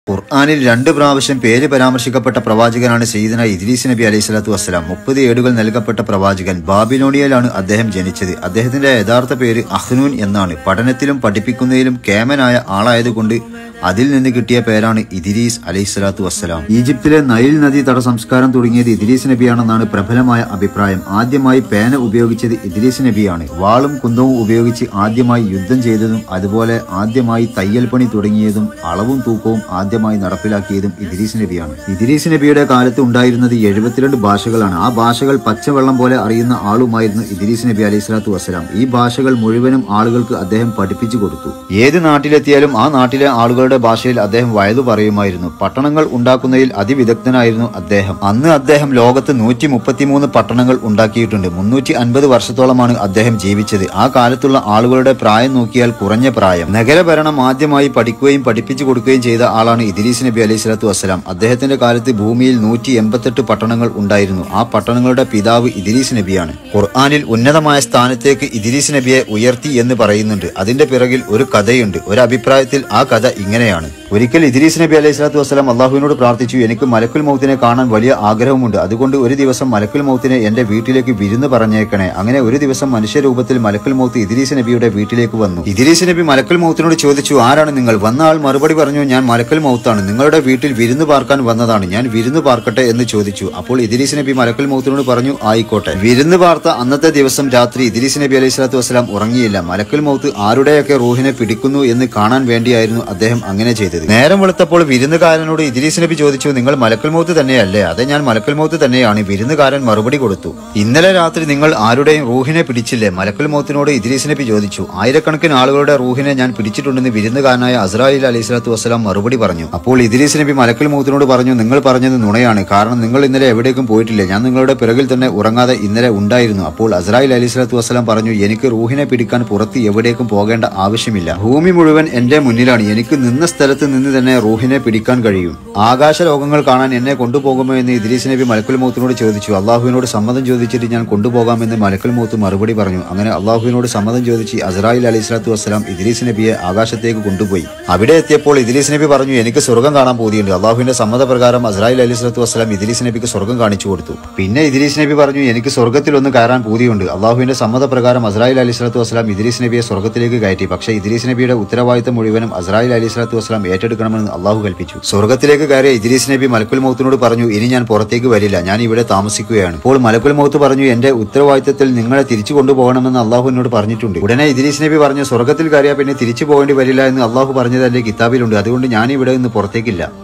ഖുർആാനിൽ രണ്ട് പ്രാവശ്യം പേര് പരാമർശിക്കപ്പെട്ട പ്രവാചകനാണ് സയ്യിദന ഇദ്രീസ് നബി അലൈഹി സ്വലാത്തു വസ്സലാം മുപ്പത് ഏടുകൾ നൽകപ്പെട്ട പ്രവാചകൻ ബാബിലോണിയയിലാണ് അദ്ദേഹം ജനിച്ചത് അദ്ദേഹത്തിന്റെ യഥാർത്ഥ പേര് അഹ്നൂൻ എന്നാണ് പഠനത്തിലും പഠിപ്പിക്കുന്നതിലും കേമനായ ആളായതുകൊണ്ട് അതിൽ നിന്ന് കിട്ടിയ പേരാണ് ഇദ്രീസ് അലൈഹി സ്വലാത്തു വസ്സലാം ഈജിപ്തിലെ നൈൽ നദി തട സംസ്കാരം തുടങ്ങിയത് ഇദ്രീസ് നബിയാണെന്നാണ് പ്രബലമായ അഭിപ്രായം ആദ്യമായി പേന ഉപയോഗിച്ചത് ഇദ്രീസ് നബിയാണ് വാളും കുന്തവും ഉപയോഗിച്ച് ആദ്യമായി യുദ്ധം ചെയ്തതും അതുപോലെ ആദ്യമായി തയ്യൽ പണി തുടങ്ങിയതും അളവും തൂക്കവും ആദ്യമായി നടപ്പിലാക്കിയതും ഇദ്രീസ് നബിയാണ് ഇദ്രീസ് നബിയുടെ കാലത്ത് ഉണ്ടായിരുന്നത് എഴുപത്തിരണ്ട് ഭാഷകളാണ് ആ ഭാഷകൾ പച്ചവെള്ളം പോലെ അറിയുന്ന ആളുമായിരുന്നു ഇദ്രീസ് നബി അലൈഹി സ്വലാത്തു വസ്സലാം ഈ ഭാഷകൾ മുഴുവനും ആളുകൾക്ക് അദ്ദേഹം പഠിപ്പിച്ചു കൊടുത്തു ഏത് നാട്ടിലെത്തിയാലും ആ നാട്ടിലെ ആളുകളുടെ ഭാഷയിൽ അദ്ദേഹം വയതു പറയുമായിരുന്നു പട്ടണങ്ങൾ ഉണ്ടാക്കുന്നതിൽ അതിവിദഗ്ധനായിരുന്നു അദ്ദേഹം അന്ന് അദ്ദേഹം ലോകത്ത് നൂറ്റി മുപ്പത്തിമൂന്ന് പട്ടണങ്ങൾ ഉണ്ടാക്കിയിട്ടുണ്ട് മുന്നൂറ്റി അൻപത് വർഷത്തോളമാണ് അദ്ദേഹം ജീവിച്ചത് ആ കാലത്തുള്ള ആളുകളുടെ പ്രായം നോക്കിയാൽ കുറഞ്ഞ പ്രായം നഗരഭരണം ആദ്യമായി പഠിക്കുകയും പഠിപ്പിച്ചു കൊടുക്കുകയും ചെയ്ത ആളാണ് ഇദ്രീസ് നബി അലൈഹി സ്വലാത്തു വസ്സലാം അദ്ദേഹത്തിന്റെ കാലത്ത് ഭൂമിയിൽ നൂറ്റി എൺപത്തെട്ട് പട്ടണങ്ങൾ ഉണ്ടായിരുന്നു ആ പട്ടണങ്ങളുടെ പിതാവ് ഇദ്രീസ് നബിയാണ് ഖുർആാനിൽ ഉന്നതമായ സ്ഥാനത്തേക്ക് ഇദ്രീസ് നബിയെ ഉയർത്തി എന്ന് പറയുന്നുണ്ട് അതിന്റെ പിറകിൽ ഒരു കഥയുണ്ട് ഒരു അഭിപ്രായത്തിൽ ആ കഥ ഇങ്ങനെയാണ് ഒരിക്കൽ ഇദ്രീസ് നബി അലൈഹി സ്വലാത്തു വസ്സലാം അള്ളാഹുവിനോട് പ്രാർത്ഥിച്ചു എനിക്ക് മലക്കുൽ മൗത്തിനെ കാണാൻ വലിയ ആഗ്രഹമുണ്ട് അതുകൊണ്ട് ഒരു ദിവസം മലക്കുൽ മൗത്തിനെ എന്റെ വീട്ടിലേക്ക് വിരുന്ന് പറഞ്ഞേക്കണേ അങ്ങനെ ഒരു ദിവസം മനുഷ്യരൂപത്തിൽ മലക്കുൽ മൗത്ത് ഇദ്രീസ് നബിയുടെ വീട്ടിലേക്ക് വന്നു ഇദ്രീസ് നബി മലക്കുൽ മൗത്തിനോട് ചോദിച്ചു ആരാണ് നിങ്ങൾ വന്ന ആൾ മറുപടി പറഞ്ഞു ഞാൻ മലക്കുൽ മൗത്താണ് നിങ്ങളുടെ വീട്ടിൽ വിരുന്ന് പാർക്കാൻ വന്നതാണ് ഞാൻ വിരുന്ന് പാർക്കട്ടെ എന്ന് ചോദിച്ചു അപ്പോൾ ഇദ്രീസ് നബി മലക്കുൽ മൗത്തിനോട് പറഞ്ഞു ആയിക്കോട്ടെ വിരുന്ന് പാർത്ത അന്നത്തെ ദിവസം രാത്രി ഇദ്രീസ് നബി അലൈഹി സ്വലാത്തു വസ്സലാം ഉറങ്ങിയില്ല മലക്കുൽ മൗത്ത് ആരുടെയൊക്കെ റൂഹിനെ പിടിക്കുന്നു എന്ന് കാണാൻ വേണ്ടിയായിരുന്നു അദ്ദേഹം അങ്ങനെ ചെയ്തത് നേരം വെളുത്തപ്പോൾ വിരുന്നുകാരനോട് ഇദ്രീസ് നബി ചോദിച്ചു നിങ്ങൾ മലക്കുൽ മൗത്ത് തന്നെയല്ലേ അതെ ഞാൻ മലക്കുൽ മൗത്ത് തന്നെയാണ് വിരുന്നുകാരൻ മറുപടി കൊടുത്തു ഇന്നലെ രാത്രി നിങ്ങൾ ആരുടെയും റൂഹിനെ പിടിച്ചില്ലേ മലക്കുൽ മൗത്തിനോട് ഇദ്രീസ് നബി ചോദിച്ചു ആയിരക്കണക്കിന് ആളുകളുടെ റൂഹിനെ ഞാൻ പിടിച്ചിട്ടുണ്ടെന്ന് വിരുന്നുകാരനായ അസ്രായിൽ അലൈഹി സ്വലാത്തു വസ്സലാം മറുപടി പറഞ്ഞു അപ്പോൾ ഇദ്രീസ് നബി മലക്കുൽ മൗത്തിനോട് പറഞ്ഞു നിങ്ങൾ പറഞ്ഞത് നുണയാണ് കാരണം നിങ്ങൾ ഇന്നലെ എവിടേക്കും പോയിട്ടില്ല ഞാൻ നിങ്ങളുടെ പിറകിൽ തന്നെ ഉറങ്ങാതെ ഇന്നലെ ഉണ്ടായിരുന്നു അപ്പോൾ അസ്രായിൽ അലൈഹി സ്വലാത്തു വസ്സലാം പറഞ്ഞു എനിക്ക് റൂഹിനെ പിടിക്കാൻ പുറത്ത് എവിടേക്കും പോകേണ്ട ആവശ്യമില്ല ഭൂമി മുഴുവൻ എന്റെ മുന്നിലാണ് എനിക്ക് നിന്ന സ്ഥലത്ത് നിന്ന് തന്നെ റൂഹിനെ പിടിക്കാൻ കഴിയും ആകാശ ലോകങ്ങൾ കാണാൻ എന്നെ കൊണ്ടുപോകുമോ എന്ന് ഇദ്രീസ് നബി മലക്കുൽ മൗത്തിനോട് ചോദിച്ചു അള്ളാഹുവിനോട് സമ്മതം ചോദിച്ചിട്ട് ഞാൻ കൊണ്ടുപോകാമെന്ന് മലക്കുൽ മൗത്ത് മറുപടി പറഞ്ഞു അങ്ങനെ അള്ളാഹുവിനോട് സമ്മതം ചോദിച്ച് അസ്രായിൽ അലൈഹി സ്വലാത്തു വസ്സലാം ഇദ്രീസ് നബിയെ ആകാശത്തേക്ക് കൊണ്ടുപോയി അവിടെ എത്തിയപ്പോൾ ഇദ്രീസ് നബി പറഞ്ഞു എനിക്ക് സ്വർഗം കാണാൻ പോതിയുണ്ട് അള്ളാഹുവിന്റെ സമ്മതപ്രകാരം അസ്രായിൽ അലൈഹി സ്വലാത്തു വസ്സലാം ഇദ്രീസ് നബിക്ക് സ്വർഗം കാണിച്ചു കൊടുത്തു പിന്നെ ഇദ്രീസ് നബി പറഞ്ഞു എനിക്ക് സ്വർഗത്തിൽ ഒന്ന് കയറാൻ പൂതിയുണ്ട് അള്ളാഹുവിന്റെ സമ്മതപ്രകാരം അസ്രായിൽ അലൈഹി സ്വലാത്തു വസ്സലാം ഇദ്രീസ് നബിയെ സ്വർഗത്തിലേക്ക് കയറ്റി പക്ഷേ ഇദ്രീസ് നബിയുടെ ഉത്തരവാദിത്തം മുഴുവനും അസ്രായിൽ അലൈഹി സ്വലാത്തു വസ്സലാം ഏറ്റെടുക്കണമെന്ന് അള്ളാഹു കൽപ്പിച്ചു സ്വർഗത്തിലേക്ക് കയറിയ ഇദ്രീസ് നബി മലക്കുൽ മൗത്തിനോട് പറഞ്ഞു ഇനി ഞാൻ പുറത്തേക്ക് വരില്ല ഞാൻ ഇവിടെ താമസിക്കുകയാണ് ഇപ്പോൾ മലക്കുൽ മൗത്ത് പറഞ്ഞു എന്റെ ഉത്തരവാദിത്തത്തിൽ നിങ്ങളെ തിരിച്ചു കൊണ്ടുപോകണമെന്ന് അള്ളാഹു എന്നോട് പറഞ്ഞിട്ടുണ്ട് ഉടനെ ഇദ്രീസ് നബി പറഞ്ഞു സ്വർഗത്തിൽ കയറിയാൽ പിന്നെ തിരിച്ചു പോകേണ്ടി വരില്ല എന്ന് അള്ളാഹു പറഞ്ഞത് എന്റെ കിതാബിലുണ്ട് അതുകൊണ്ട് ഞാൻ ഇവിടെ നിന്ന് പുറത്തേക്കില്ല